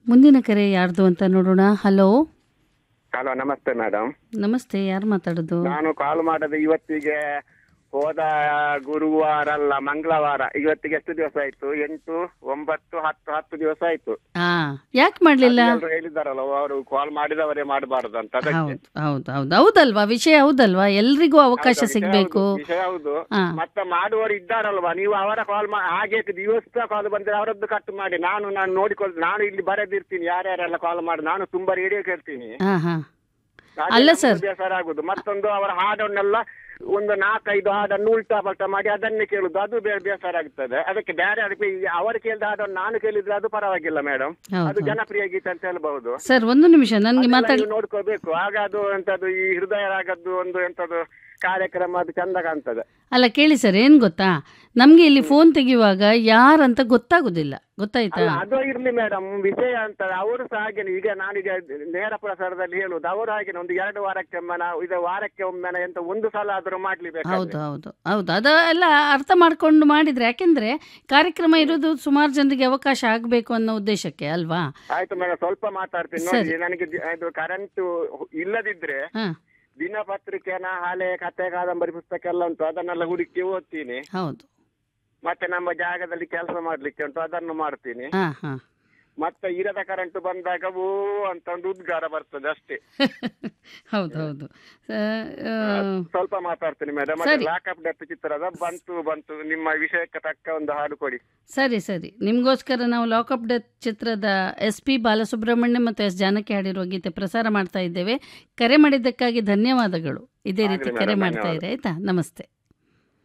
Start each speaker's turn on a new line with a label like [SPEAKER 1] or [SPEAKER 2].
[SPEAKER 1] ಮುಂದಿನ ಕರೆ ಯಾರ್ದು ಅಂತ ನೋಡೋಣ ಹಲೋ
[SPEAKER 2] ಹಲೋ ನಮಸ್ತೆ ಮೇಡಮ್
[SPEAKER 1] ನಮಸ್ತೆ ಯಾರು ಮಾತಾಡೋದು
[SPEAKER 2] ನಾನು ಕಾಲ್ ಮಾಡದೆ ಇವತ್ತಿಗೆ ಹೋದ ಗುರುವಾರ ಅಲ್ಲ ಮಂಗಳವಾರ ಇವತ್ತಿಗೆ ಎಷ್ಟು ದಿವಸ ಆಯ್ತು ಎಂಟು ಒಂಬತ್ತು ಹತ್ತು ಹತ್ತು ದಿವಸ ಆಯ್ತು
[SPEAKER 1] ಹಾ ಯಾಕೆ ಮಾಡಲಿಲ್ಲ
[SPEAKER 2] ಎಲ್ರು ಹೇಳಿದಾರಲ್ಲ ಅವರು ಕಾಲ್ ಮಾಡಿದವರೇ ಮಾಡಬಾರದು ಅಂತ ಅದಕ್ಕೆ
[SPEAKER 1] ಹೌದು ಹೌದು ಹೌದು ಹೌದಲ್ವಾ ವಿಷಯ ಹೌದಲ್ವಾ ಎಲ್ರಿಗೂ ಅವಕಾಶ
[SPEAKER 2] ಹೌದು, ವಿಷಯ
[SPEAKER 1] ಸಿಗಬೇಕು
[SPEAKER 2] ಹೌದು, ವಿಷಯ ಹೌದು
[SPEAKER 1] ಹಾ
[SPEAKER 2] ಮತ್ತೆ ಮಾಡುವವರು ಇದ್ದಾರಲ್ವಾ ನೀವು ಅವರ ಕಾಲ್ ಹಾಗೆ ದಿವಸ ಕಾಲ್ ಬಂದ್ರೆ ಅವರದ್ದು ಕಟ್ ಮಾಡಿ ನಾನು ನಾನು ನೋಡಿಕೊಳ್ ನಾನು ಇಲ್ಲಿ ಬರೆದಿರ್ತೀನಿ ಯಾರ್ಯಾರೆಲ್ಲ ಕಾಲ್ ಮಾಡಿ ನಾನು ತುಂಬಾ ರೇಡಿಯೋ ಕೇಳ್ತೀನಿ
[SPEAKER 1] ಹಾ ಹಾ
[SPEAKER 2] ಹಾಗೆ
[SPEAKER 1] ಅಲ್ಲ
[SPEAKER 2] ನಮ್ಗೆ
[SPEAKER 1] ಸರ್.
[SPEAKER 2] ಬೇಸರ ಆಗುದು ಮತ್ತೊಂದು ಅವರ ಹಾಡನ್ನೆಲ್ಲ ಒಂದು ನಾಲ್ಕೈದು ಹಾಡನ್ನು ಉಲ್ಟಾ ಪಲ್ಟಾ ಮಾಡಿ ಅದನ್ನೇ ಕೇಳುದು ಅದು ಬೇ- ಬೇಸರ ಆಗ್ತದೆ ಅದಕ್ಕೆ ಬೇರೆ ಅದಕ್ಕೆ ಈ ಅವರು ಕೇಳಿದ ಹಾಡನ್ನು ನಾನು ಕೇಳಿದ್ರೆ ಅದು ಪರವಾಗಿಲ್ಲ ಮೇಡಮ್ ಅದು
[SPEAKER 1] ಹೌದು
[SPEAKER 2] ಜನಪ್ರಿಯ ಗೀತೆ ಅಂತ ಹೇಳ್ಬಹುದು
[SPEAKER 1] ಸರ್ ಒಂದು ನಿಮಿಷ ನನಗೆ
[SPEAKER 2] ಅದೆಲ್ಲ
[SPEAKER 1] ಮಾತಾಡಿ
[SPEAKER 2] ನೀವು ನೋಡ್ಕೋಬೇಕು ಆಗ ಅದು ಎಂತದು ಈ ಹೃದಯ ರಾಗದ್ದು ಒಂದು ಎಂತದು ಕಾರ್ಯಕ್ರಮ ಅದು ಚಂದ ಕಾಣ್ತದೆ
[SPEAKER 1] ಅಲ್ಲ ಕೇಳಿ ಸರ್ ಏನು ಗೊತ್ತಾ ನಮಗೆ ಇಲ್ಲಿ ಫೋನ್ ತೆಗೆಯುವಾಗ ಯಾರಂತ ಗೊತ್ತಾಗೋದಿಲ್ಲ ಗೊತ್ತಾಯ್ತಾ
[SPEAKER 2] ಅಲ್ಲ ಅದು ಇರ್ಲಿ ಮೇಡಮ್ ವಿಷಯ ಅಂತ ಅವರು ಸಹ ಹಾಗೇನೆ ಈಗ ನಾನೀಗ ನೇರ ಪ್ರಸಾರದಲ್ಲಿ ಹೇಳುದು ಅವರು ಹಾಗೇನೆ ಒಂದು ಎರಡು ವಾರಕ್ಕೆ ಒಮ್ಮೆನ ಇದು ವಾರಕ್ಕೆ ಒಮ್ಮೆನ ಎಂತ ಒಂದು ಸಲ ಆದ್ರೂ ಮಾಡ್ಲಿಬೇಕು
[SPEAKER 1] ಹೌದು ಹೌದು ಹೌದು ಅದು ಎಲ್ಲ ಅರ್ಥ ಮಾಡ್ಕೊಂಡು ಮಾಡಿದ್ರೆ ಯಾಕೆಂದ್ರೆ ಕಾರ್ಯಕ್ರಮ ಇರೋದು ಸುಮಾರು ಜನರಿಗೆ ಅವಕಾಶ ಆಗಬೇಕು ಅನ್ನೋ ಉದ್ದೇಶಕ್ಕೆ ಅಲ್ವಾ
[SPEAKER 2] ಆಯ್ತು ಮೇಡಮ್ ಸ್ವಲ್ಪ ಮಾತಾಡ್ತೀನಿ
[SPEAKER 1] ಸರಿ.
[SPEAKER 2] ನೋಡಿ ನನಗೆ ದಿ- ಇದು ಕರೆಂಟ್ ಇಲ್ಲದಿದ್ರೆ
[SPEAKER 1] ಹಾ
[SPEAKER 2] ದಿನಪತ್ರಿಕೆನ ಹಳೆ ಕತೆ ಕಾದಂಬರಿ ಪುಸ್ತಕ ಎಲ್ಲ ಉಂಟು ಅದನ್ನೆಲ್ಲ ಹುಡುಕಿ ಓದ್ತೀನಿ
[SPEAKER 1] ಹೌದು
[SPEAKER 2] ಮತ್ತೆ ನಮ್ಮ ಜಾಗದಲ್ಲಿ ಕೆಲಸ ಮಾಡ್ಲಿಕ್ಕೆ ಉಂಟು ಅದನ್ನು ಮಾಡ್ತೀನಿ
[SPEAKER 1] ಹಾ ಹಾ
[SPEAKER 2] ಮತ್ತೆ ಇರದ ಕರೆಂಟ್ ಬಂದಾಗ ಓ ಅಂತ ಒಂದು ಉದ್ಗಾರ ಬರ್ತದೆ ಅಷ್ಟೇ
[SPEAKER 1] ಹೌದು ಹೌದು ಆ, ಆ,
[SPEAKER 2] ಸ್ವಲ್ಪ ಮಾತಾಡ್ತೀನಿ ಮೇಡಮ್
[SPEAKER 1] ಸರಿ.
[SPEAKER 2] ಲಾಕಪ್ ಡೆತ್ ಚಿತ್ರದ ಬಂತು ಬಂತು ನಿಮ್ಮ ವಿಷಯಕ್ಕೆ ತಕ್ಕ ಒಂದು ಹಾಡು ಕೊಡಿ
[SPEAKER 1] ಸರಿ ಸರಿ ನಿಮಗೋಸ್ಕರ ನಾವು ಲಾಕಪ್ ಡೆತ್ ಚಿತ್ರದ ಎಸ್ ಪಿ ಬಾಲಸುಬ್ರಹ್ಮಣ್ಯ ಮತ್ತು ಎಸ್ ಜಾನಕಿ ಹಾಡಿರುವ ಗೀತೆ ಪ್ರಸಾರ ಮಾಡ್ತಾ ಇದ್ದೇವೆ ಕರೆ ಮಾಡಿದ್ದಕ್ಕಾಗಿ ಧನ್ಯವಾದಗಳು ಇದೇ ರೀತಿ
[SPEAKER 2] ಆಗ್ಲಿ
[SPEAKER 1] ಕರೆ
[SPEAKER 2] ಮೇಡಮ್,
[SPEAKER 1] ಮಾಡ್ತಾ
[SPEAKER 2] ಧನ್ಯವಾದ.
[SPEAKER 1] ಇರಿ ಆಯ್ತಾ ನಮಸ್ತೆ